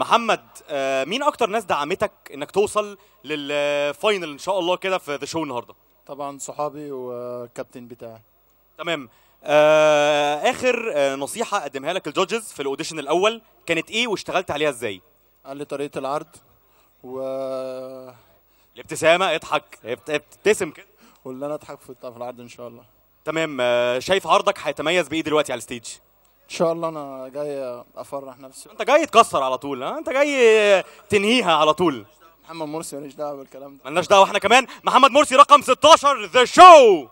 محمد آه، مين اكتر ناس دعمتك انك توصل للفاينل ان شاء الله كده في ذا شو النهارده طبعا صحابي والكابتن بتاعي تمام آه اخر آه نصيحه قدمها لك الجادجز في الاوديشن الاول كانت ايه واشتغلت عليها ازاي قال لي طريقه العرض و الابتسامه اضحك ابت- ابتسم كده واللي انا اضحك في في العرض ان شاء الله تمام آه شايف عرضك هيتميز بايه دلوقتي على الستيج ان شاء الله انا جاي افرح نفسي انت جاي تكسر على طول ها انت جاي تنهيها على طول محمد مرسي ماليش دعوه بالكلام ده ملناش دعوه احنا كمان محمد مرسي رقم 16 ذا شو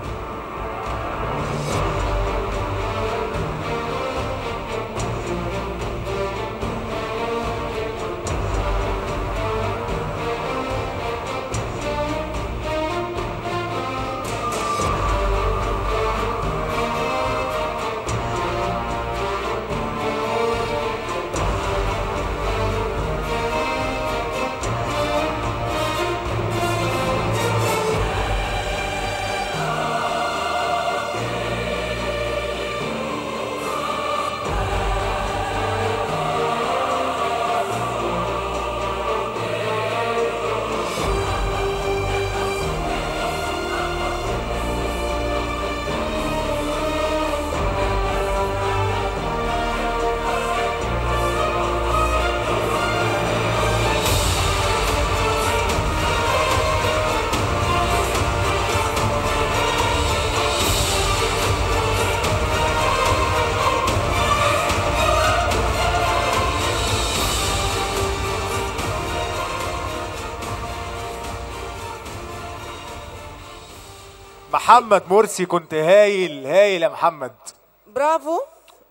محمد مرسي كنت هايل هايل يا محمد برافو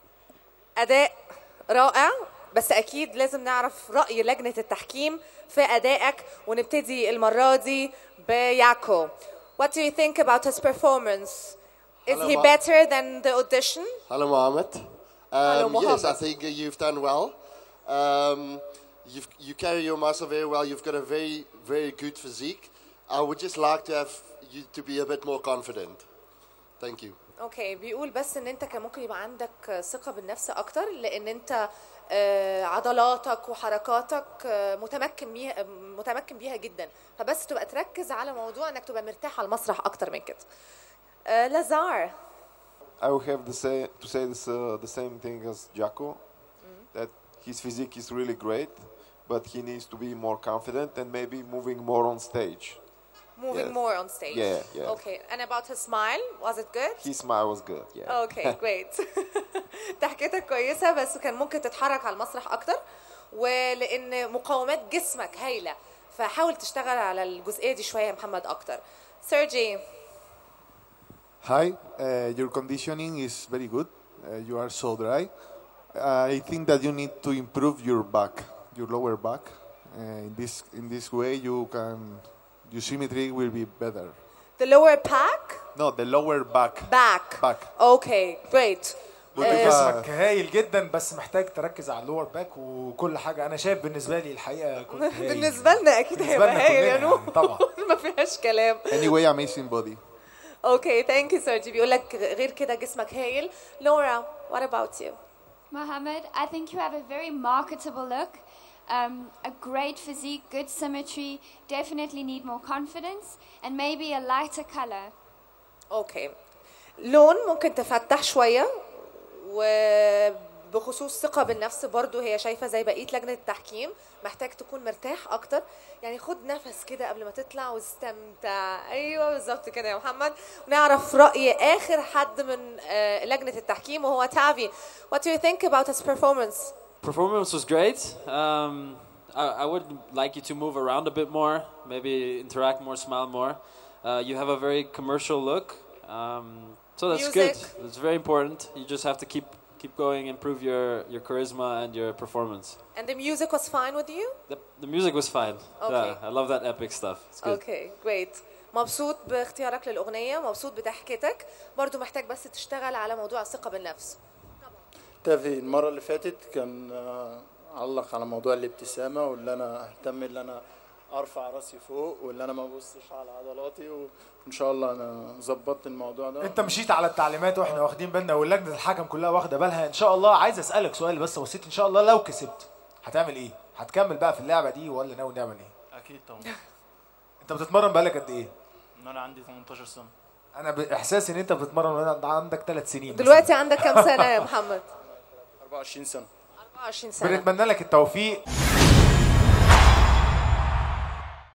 اداء رائع بس اكيد لازم نعرف راي لجنه التحكيم في ادائك ونبتدي المره دي بياكو What do you think about his performance? Is Hello, he Ma- better than the audition? Hello, Mohammed. Um, Hello, Yes, I Mohammed. think uh, you've done well. Um, you've, you carry your muscle very well. You've got a very, very good physique. I would just like to have you to be a bit more confident. Thank you. اوكي بيقول بس ان انت كان ممكن يبقى عندك ثقه بالنفس اكتر لان انت آه، عضلاتك وحركاتك آه، متمكن بيها متمكن بيها جدا فبس تبقى تركز على موضوع انك تبقى مرتاح على المسرح اكتر من كده آه، لازار I will have the say, to say this, uh, the same thing as Jaco, that his physique is really great, but he needs to be more confident and maybe moving more on stage. moving Yes. more on stage Yeah, yeah. okay and about his smile was it good His smile was good, yeah. اوكي جريت ضحكتك كويسه بس كان ممكن تتحرك على المسرح اكتر ولان مقاومات جسمك هايله فحاول تشتغل على الجزئيه دي شويه يا محمد اكتر سيرجي Hi, uh, your conditioning is very good. Uh, you are so dry. I think that you need to improve your back, your lower back. Uh, in this in this way, you can your symmetry will be better. the lower pack No, the lower back. back Back. اوكي جريت جسمك هايل جدا بس محتاج تركز على اللور باك وكل حاجه انا شايف بالنسبه لي الحقيقه كنت هايل بالنسبه لنا اكيد بالنسبة هيبقى لنا هايل يا كلنا نور يعني طبعا ما فيهاش كلام Anyway, amazing body. اوكي ثانك يو سيرجي بيقول لك غير كده جسمك هايل لورا what about you Mohammed, I think you have a very marketable look, um, a great physique, good symmetry, definitely need more confidence, and maybe a lighter color. اوكي لون ممكن تفتح شويه وبخصوص ثقة بالنفس برضو هي شايفة زي بقية لجنة التحكيم محتاج تكون مرتاح أكتر يعني خد نفس كده قبل ما تطلع واستمتع أيوة بالظبط كده يا محمد ونعرف رأي آخر حد من آه، لجنة التحكيم وهو تافي What do you think about his performance? Performance was great. Um, I, I would like you to move around a bit more, maybe interact more, smile more. Uh, you have a very commercial look, um, so that's Music. good. It's very important. You just have to keep keep going, improve your, your charisma and your performance. And the music was fine with you? The, the music was fine. Okay. Yeah, I love that epic stuff. It's good. اوكي جريت مبسوط باختيارك للأغنية مبسوط بضحكتك برضو محتاج بس تشتغل على موضوع الثقة بالنفس تافي المرة اللي فاتت كان آه، علق على موضوع الابتسامة واللي أنا أهتم إن أنا أرفع راسي فوق واللي أنا ما أبصش على عضلاتي وإن شاء الله أنا ظبطت الموضوع ده انت مشيت على التعليمات واحنا واخدين بالنا واللجنه الحكم كلها واخده بالها ان شاء الله عايز اسالك سؤال بس بسيط ان شاء الله لو كسبت هتعمل ايه هتكمل بقى في اللعبه دي ولا ناوي نعمل ايه اكيد طبعا انت بتتمرن بقالك قد ايه ان انا عندي 18 سنه انا باحساسي ان انت بتتمرن وانت عندك ثلاث سنين مثلاً. دلوقتي عندك كام سنه يا محمد 24 سنه 24 سنه بنتمنى لك التوفيق